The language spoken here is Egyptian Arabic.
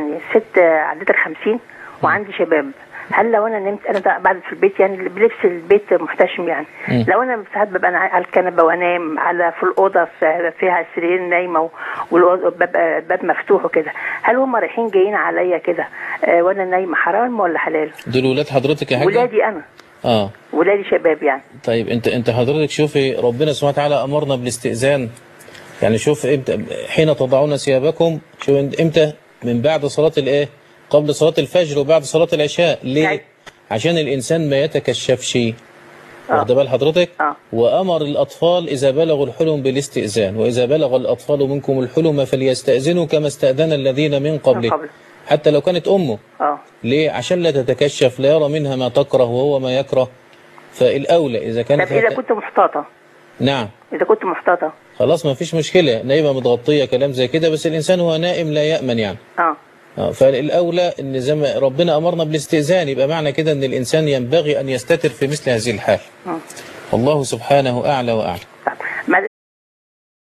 يعني ست عدتك 50 وعندي شباب هل لو انا نمت انا ده بعد في البيت يعني بلبس البيت محتشم يعني مم. لو انا ساعات ببقى أنا على الكنبه وانام على في الاوضه في- فيها سرير نايمه و- والباب الباب مفتوح وكده هل هم رايحين جايين عليا كده آه، وانا نايمه حرام ولا حلال؟ دول ولاد حضرتك يا حاجة ولادي انا اه ولادي شباب يعني طيب انت انت حضرتك شوفي ربنا سبحانه وتعالى امرنا بالاستئذان يعني شوف امتى حين تضعون ثيابكم شوف انت- امتى من بعد صلاة الايه قبل صلاة الفجر وبعد صلاة العشاء ليه أيوة. عشان الانسان ما يتكشفش آه. واخد بال حضرتك آه. وامر الاطفال اذا بلغوا الحلم بالاستئذان واذا بلغ الاطفال منكم الحلم فليستاذنوا كما استاذن الذين من قبله قبل. حتى لو كانت امه اه ليه عشان لا تتكشف لا يرى منها ما تكره وهو ما يكره فالاولى اذا طب كانت اذا هت- كنت محتاطه نعم اذا كنت محتاطه خلاص ما فيش مشكلة نايمة متغطية كلام زي كده بس الإنسان هو نائم لا يأمن يعني اه آه، فالأولى إن زي ما ربنا أمرنا بالاستئذان يبقى معنى كده إن الإنسان ينبغي أن يستتر في مثل هذه الحال آه. والله سبحانه أعلى وأعلم